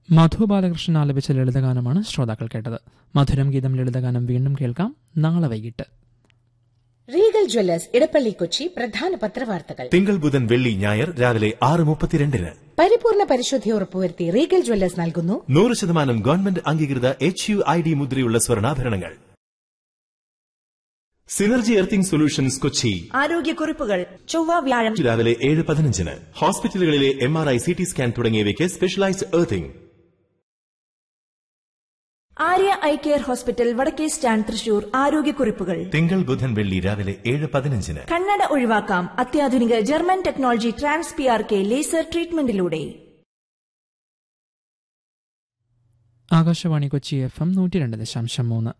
മധു ബാലകൃഷ്ണൻ ആലപിച്ച ലളിതഗാനമാണ് ശ്രോതാക്കൾ കേട്ടത് മധുരം ഗീതം ലളിതഗാനം വീണ്ടും കേൾക്കാം നാളെ വൈകിട്ട് റീഗൽ ജ്വല്ലേഴ്സ് ഇടപ്പള്ളി കൊച്ചി പ്രധാന പത്രവാർത്തകൾ തിങ്കൾ ബുധൻ വെള്ളി ഞായർ രാവിലെ ആറ് മുപ്പത്തിരണ്ടിന് പരിപൂർണ പരിശുദ്ധി ഉറപ്പുവരുത്തി റീഗൽ ജ്വല്ലേഴ്സ് നൽകുന്നു നൂറ് ശതമാനം ഗവൺമെന്റ് അംഗീകൃത എച്ച് യു ഐ ഡി മുദ്രയുള്ള സ്വർണ്ണാഭരണങ്ങൾ സിനർജി എർത്തിംഗ് സൊല്യൂഷൻസ് കൊച്ചി ആരോഗ്യക്കുറിപ്പുകൾ ചൊവ്വ വ്യാഴം രാവിലെ ഏഴ് പതിനഞ്ചിന് ഹോസ്പിറ്റലുകളിലെ M R I C T scan തുടങ്ങിയവയ്ക്ക് specialised earthing Arya eye care hospital വടക്കേ സ്റ്റാൻഡ് തൃശൂർ ആരോഗ്യക്കുറിപ്പുകൾ തിങ്കൾ ബുധൻ വെള്ളി രാവിലെ ഏഴ് പതിനഞ്ചിന് കണ്ണട ഒഴിവാക്കാം അത്യാധുനിക German technology trans P R K laser ട്രീറ്റ്മെന്റിലൂടെ ആകാശവാണി കൊച്ചി എഫ് എം നൂറ്റി രണ്ട് ദശാംശം മൂന്ന്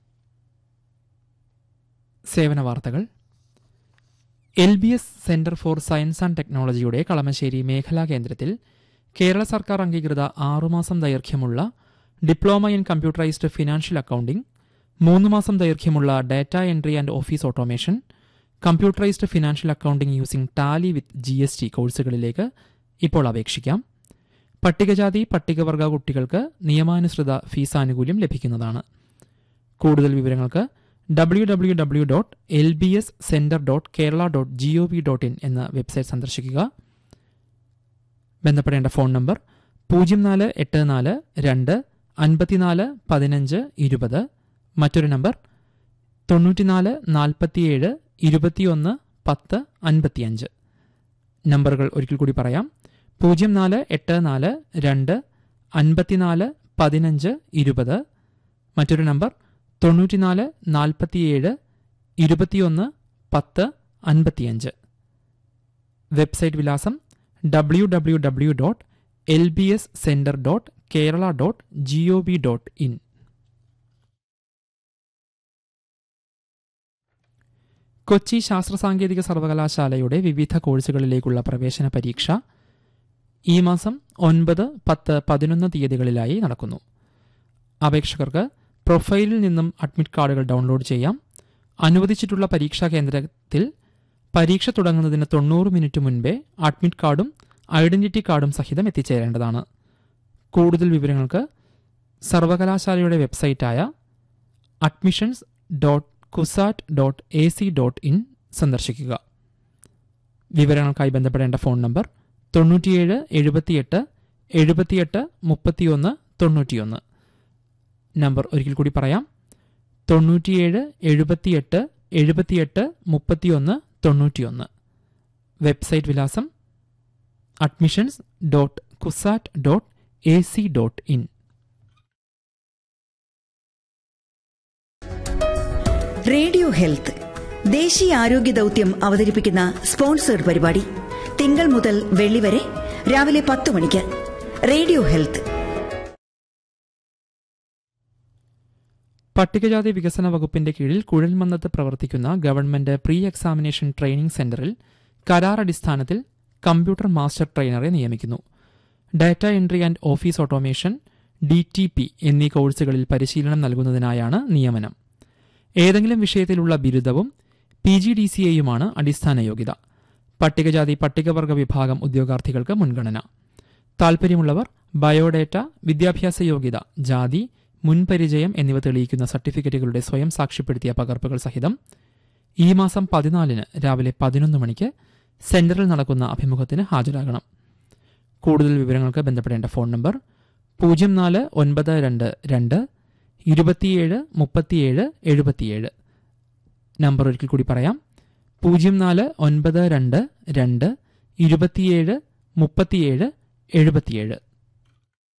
സേവന വാർത്തകൾ L B S centre for science and ടെക്നോളജിയുടെ കളമശ്ശേരി മേഖലാ കേന്ദ്രത്തിൽ കേരള സർക്കാർ അംഗീകൃത ആറുമാസം ദൈർഘ്യമുള്ള diploma in computerised financial accounting മൂന്ന് മാസം ദൈർഘ്യമുള്ള data entry and office automation computerised financial accounting using Tally with G S T കോഴ്സുകളിലേക്ക് ഇപ്പോൾ അപേക്ഷിക്കാം പട്ടികജാതി പട്ടികവർഗ കുട്ടികൾക്ക് നിയമാനുസൃത ഫീസ് ആനുകൂല്യം ലഭിക്കുന്നതാണ് കൂടുതൽ വിവരങ്ങൾക്ക് W W W dot L B S centre dot Kerala dot G O V dot in എന്ന വെബ്സൈറ്റ് സന്ദർശിക്കുക ബന്ധപ്പെടേണ്ട ഫോൺ നമ്പർ പൂജ്യം നാല് എട്ട് നാല് രണ്ട് അൻപത്തിനാല് പതിനഞ്ച് ഇരുപത് മറ്റൊരു നമ്പർ തൊണ്ണൂറ്റിനാല് നാൽപ്പത്തിയേഴ് ഇരുപത്തിയൊന്ന് പത്ത് അൻപത്തിയഞ്ച് നമ്പറുകൾ ഒരിക്കൽ കൂടി പറയാം പൂജ്യം നാല് എട്ട് നാല് രണ്ട് അൻപത്തിനാല് പതിനഞ്ച് ഇരുപത് മറ്റൊരു നമ്പർ തൊണ്ണൂറ്റിനാല് നാൽപ്പത്തിയേഴ് ഇരുപത്തിയൊന്ന് പത്ത് അൻപത്തിയഞ്ച് വെബ്സൈറ്റ് വിലാസം W W W dot L B S centre dot Kerala dot G O V dot in Kochi ശാസ്ത്ര സാങ്കേതിക സർവകലാശാലയുടെ വിവിധ കോഴ്സുകളിലേക്കുള്ള പ്രവേശന പരീക്ഷ ഈ മാസം ഒൻപത് പത്ത് പതിനൊന്ന് തീയതികളിലായി നടക്കുന്നു അപേക്ഷകർക്ക് പ്രൊഫൈലിൽ നിന്നും അഡ്മിറ്റ് കാർഡുകൾ ഡൗൺലോഡ് ചെയ്യാം അനുവദിച്ചിട്ടുള്ള പരീക്ഷാ കേന്ദ്രത്തിൽ പരീക്ഷ തുടങ്ങുന്നതിന് തൊണ്ണൂറ് മിനിറ്റ് മുൻപേ അഡ്മിറ്റ് കാർഡും ഐഡന്റിറ്റി കാർഡും സഹിതം എത്തിച്ചേരേണ്ടതാണ് കൂടുതൽ വിവരങ്ങൾക്ക് സർവകലാശാലയുടെ വെബ്സൈറ്റായ admissions dot CUSAT dot A C dot in സന്ദർശിക്കുക വിവരങ്ങൾക്കായി ബന്ധപ്പെടേണ്ട ഫോൺ നമ്പർ തൊണ്ണൂറ്റിയേഴ് എഴുപത്തിയെട്ട് എഴുപത്തിയെട്ട് മുപ്പത്തിയൊന്ന് തൊണ്ണൂറ്റിയൊന്ന് നമ്പർ ഒരിക്കൽ കൂടി പറയാം തൊണ്ണൂറ്റിയേഴ് എഴുപത്തിയെട്ട് എഴുപത്തിയെട്ട് മുപ്പത്തിയൊന്ന് തൊണ്ണൂറ്റിയൊന്ന് വെബ്സൈറ്റ് വിലാസം admissions dot CUSAT dot A C dot in radio health ദേശീയ ആരോഗ്യ ദൗത്യം അവതരിപ്പിക്കുന്ന സ്പോൺസേഡ് പരിപാടി തിങ്കൾ മുതൽ വെള്ളി വരെ രാവിലെ പത്ത് മണിക്ക് റേഡിയോ ഹെൽത്ത് പട്ടികജാതി വികസന വകുപ്പിന്റെ കീഴിൽ കുഴൽമന്നത്ത് പ്രവർത്തിക്കുന്ന ഗവൺമെന്റ് പ്രീ എക്സാമിനേഷൻ ട്രെയിനിംഗ് സെന്ററിൽ കരാർ അടിസ്ഥാനത്തിൽ കമ്പ്യൂട്ടർ മാസ്റ്റർ ട്രെയിനറെ നിയമിക്കുന്നു data entry and office automation D T P എന്നീ കോഴ്സുകളിൽ പരിശീലനം നൽകുന്നതിനായാണ് നിയമനം ഏതെങ്കിലും വിഷയത്തിലുള്ള ബിരുദവും പി ജി ഡി സി എയുമാണ് അടിസ്ഥാന യോഗ്യത പട്ടികജാതി പട്ടികവർഗ വിഭാഗം ഉദ്യോഗാർത്ഥികൾക്ക് മുൻഗണന താൽപ്പര്യമുള്ളവർ ബയോഡേറ്റ വിദ്യാഭ്യാസ യോഗ്യത ജാതി മുൻപരിചയം എന്നിവ തെളിയിക്കുന്ന സർട്ടിഫിക്കറ്റുകളുടെ സ്വയം സാക്ഷ്യപ്പെടുത്തിയ പകർപ്പുകൾ സഹിതം ഈ മാസം പതിനാലിന് രാവിലെ പതിനൊന്ന് മണിക്ക് സെന്ററിൽ നടക്കുന്ന അഭിമുഖത്തിന് ഹാജരാകണം കൂടുതൽ വിവരങ്ങൾക്ക് ബന്ധപ്പെടേണ്ട ഫോൺ നമ്പർ പൂജ്യം നാല് ഒൻപത് രണ്ട് രണ്ട് ഇരുപത്തിയേഴ് മുപ്പത്തിയേഴ് എഴുപത്തിയേഴ് നമ്പർ ഒരിക്കൽ കൂടി പറയാം പൂജ്യം നാല് ഒൻപത് രണ്ട് രണ്ട് ഇരുപത്തിയേഴ് മുപ്പത്തിയേഴ് എഴുപത്തിയേഴ്